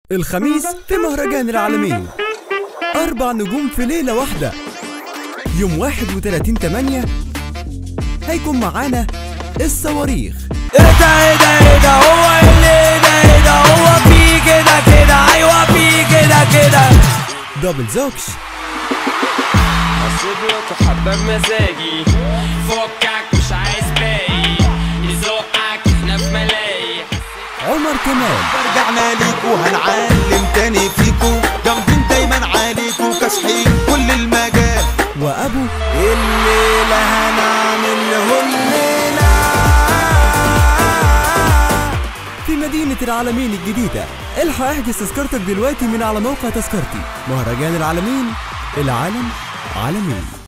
الخميس في مهرجان العالمين أربع نجوم في ليلة واحدة يوم 31 8 هيكون معانا الصواريخ ايه ده ايه ده ايه ده هو اللي ايه ده ايه ده هو في كده كده ايوه في كده كده دبل زوكش اصيبك حبة بمزاجي فكك مش عايز باقي يزقك احنا في ملاهي عمر كمال رجعنا ليكو هنعلم تاني فيكو جامدين دايما عليكو كاسحين كل المجال وأبو الليلة هنعمل الليلة في مدينة العالمين الجديدة الحق احجز تذكرتك دلوقتي من على موقع تذكرتي مهرجان العالمين العالم عالمين